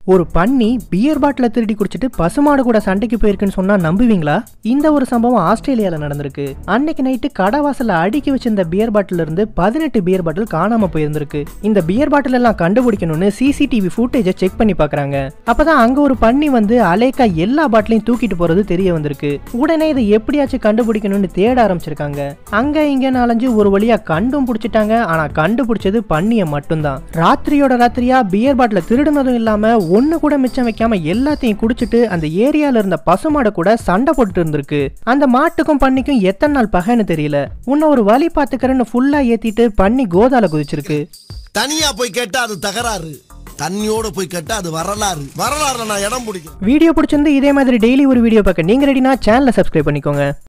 ஒரு பன்னி பியர் பாட்டில திருடி குடிச்சிட்டு பசுமாடு கூட சண்டைக்கு போயிருக்குன்னு சொன்னா நம்புவீங்களா இந்த ஒரு சம்பவம் ஆஸ்திரேலியால நடந்திருக்கு அன்னைக்கு நைட்டு கடை வாசல்ல அடுக்கி வச்சிருந்த பியர் பாட்டில் இருந்து பதினெட்டு பியர் பாட்டில் காணாம போயிருந்திருக்கு இந்த பியர் பாட்டில் எல்லாம் கண்டுபிடிக்கணும்னு சிசிடிவி ஃபுட்டேஜை செக் பண்ணி பாக்குறாங்க அப்பதான் அங்க ஒரு பன்னி வந்து அலேக்கா எல்லா பாட்டிலையும் தூக்கிட்டு போறது தெரிய வந்திருக்கு உடனே இதை எப்படியாச்சும் கண்டுபிடிக்கணும்னு தேட ஆரம்பிச்சிருக்காங்க அங்க இங்க நாலஞ்சு ஒரு வழியா கண்டும் பிடிச்சிட்டாங்க ஆனா கண்டுபிடிச்சது பன்னிய மட்டும்தான் ராத்திரியோட ராத்திரியா பியர் பாட்டில திருடுனதும் இல்லாம ஒண்ணு கூட மிச்சம் வைக்காம எல்லாத்தையும் குடிச்சிட்டு அந்த ஏரியால இருந்த பசுமாடை கூட சண்டை போட்டுட்டு இருந்திருக்கு அந்த மாட்டுக்கும் பன்னிக்கும் எத்தனை நாள் பகைன்னு தெரியல உன்னை ஒரு வழி பாத்துக்கிறேன்னு ஃபுல்லா ஏத்திட்டு பன்னி கோதால குதிச்சிருக்கு தனியா போய் கேட்டா அது தகராறு தண்ணியோட போய் கேட்டா அது வரலாறு வரலாறுல நான் இடம் பிடிக்கிறேன் வீடியோ பிடிச்சிருந்து இதே மாதிரி டெய்லி ஒரு வீடியோ பார்க்க நீங்க ரெடினா சேனலை சப்ஸ்கிரைப் பண்ணிக்கோங்க